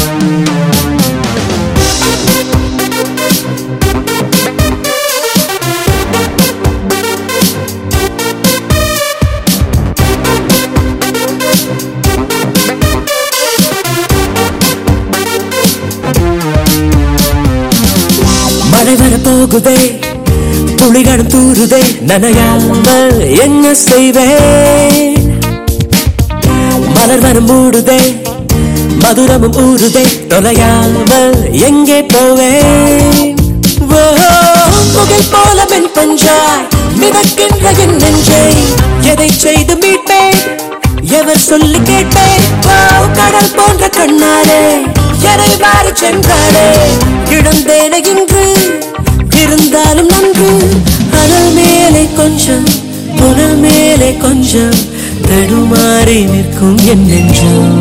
மழை வர போகுதே துளிகளும் தூருதே நனையாமல் என்ன செய்வேன் மலர் வரம் மூடுதே மதுரமும் ஊறுதே தொலையாமல் எங்கே போவேன் ஓ, புகை போல மென் பஞ்சாய் மிதக்கின்ற என் நெஞ்சை எதை செய்து மீட்பேன் எவர் சொல்லி கேட்பேன் ஓ, கடல் போன்ற கண்ணாலே எரை மாறி சென்றாரே இழந்தேன இன்று இருந்தாலும் நன்று அனல் மேலே கொஞ்சம் புனல் மேலே கொஞ்சம் தடுமாறி நிற்கும் என் நெஞ்சம்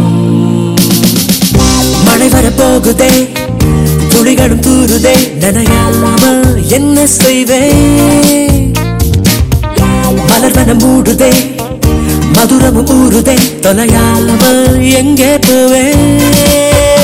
மழை வர போகுதே துளிகளும் தூருதே நனையாமல் என்ன செய்வேன் மலர்வன மூடுதே மதுரமும் ஊறுதே தொலையாமல் எங்கே போவேன்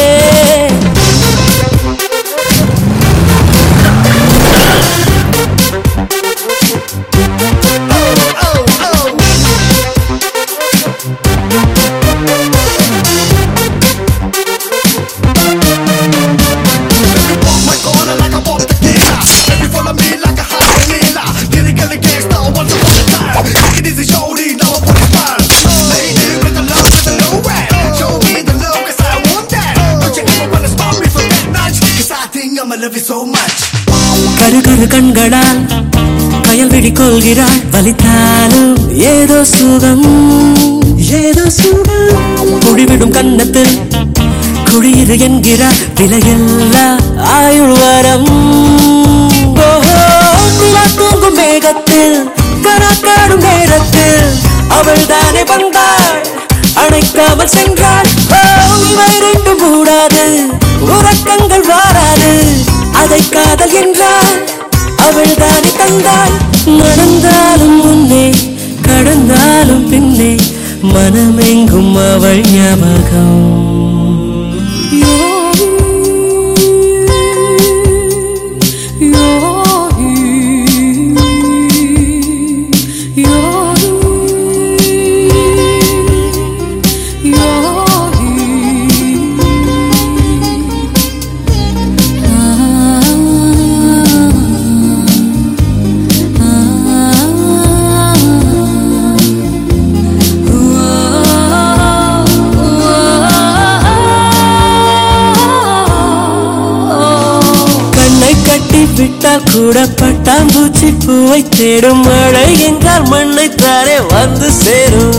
Walk my corner like I walk the dealer. Baby, follow me like a hyena. Lyrically gangsta once upon a time. Take it easy, shorty, now I'm on the spot. Lady with the love, with the low rap. Show me the love, cause I want that. Don't you ever wanna stop me from that notch? Cause I think I'ma love you so much. கரு கரு கண்களால் கயல் விழி கொள்கிறாள் வலித்தாலும் ஏதோ சுகம் ஏதோ சுகம் குடிவிடும் கன்னத்தில் குடியிரு என்கிறார் விலையில்லா ஆயுள் வரம் ஓஹோ, நிலா தூங்கும் மேகத்தில் கராக்காடும் நேரத்தில் அவள் தானே வந்தாள் அணைக்காமல் சென்றாள் ஓ, இவை ரெண்டும் மூடாது உறக்கங்கள் வாராது அதை காதல் என்றால் அவள் தானே தந்தாள் நடந்தாலும் முன்னே கடந்தாலும் பின்னே மனமெங்கும் அவள் ஞாபகம் கண்ணை கட்டி விட்டால் கூட பட்டாம்பூச்சி பூவை தேடும் மழை என்றால் மண்ணை தாரே வந்து சேரும்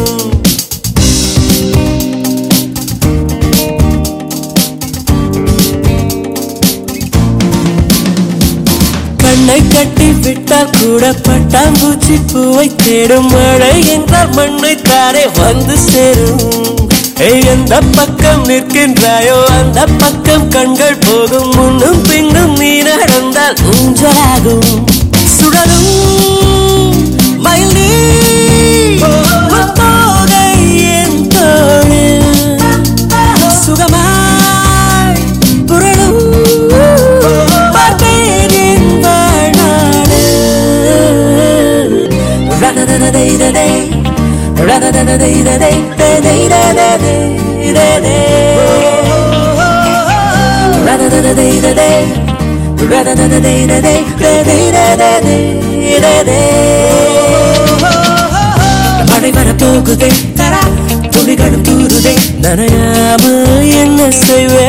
கண்ணை கட்டி விட்டால் கூட பட்டாம்பூச்சி பூவை தேடும் மழை என்றால் மண்ணை தாரே வந்து சேரும் ஏய், எந்த பக்கம் நிற்கின்றாயோ அந்த பக்கம் கண்கள் போகும் முன்னும் பின்னும் நீ நடந்தால் ஊஞ்சலாகும் சுடலும் மயில் நீ தோகை என் தோளில் சுகமாய் புரளும் பார்ப்பேன் என் வாழ்நாளில். ரததததைததை, ரததததைததை, ததைதததை, ததை. ரததததைததை, ரததததைததை, ததைதததை, ததை. மழை வர போகுதே தரா துளிகளும் தூருதே நனையாமல் என்ன செய்வே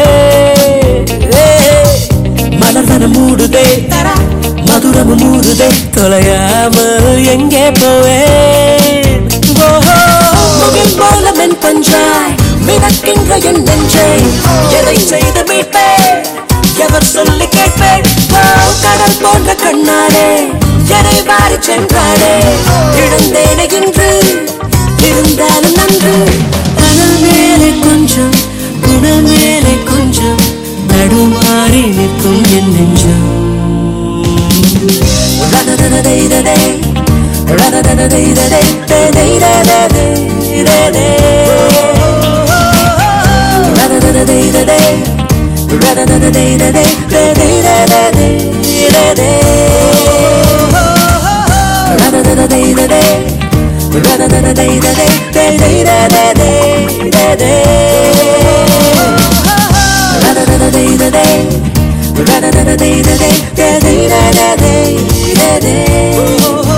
மலர் வனம் மூடுதே தரா மதுரமும் மூடுதே தொலையாமல் எங்கே போவேன் ஓஹோ, முகில் போல மென் பஞ்சாய் மிதக்கின்ற என் நெஞ்சை எதை செய்து மீட்பேன் எவர் சொல்லி கேட்பேன் ஓ, கடல் போன்ற கண்ணாலே எனை வாரி சென்றாரே இழந்தேனே இன்று இருந்தாலும் நன்று அனல் மேலே கொஞ்சம் குணல் மேலே கொஞ்சம் நடுமாறி நிற்கும் என் நெஞ்சம் ரததததைததை, ரததததைததை, ததைதததை, ததை. ரததததைததை, Da-da-da-da-day-da-day, da-day-da-da-day, da-day.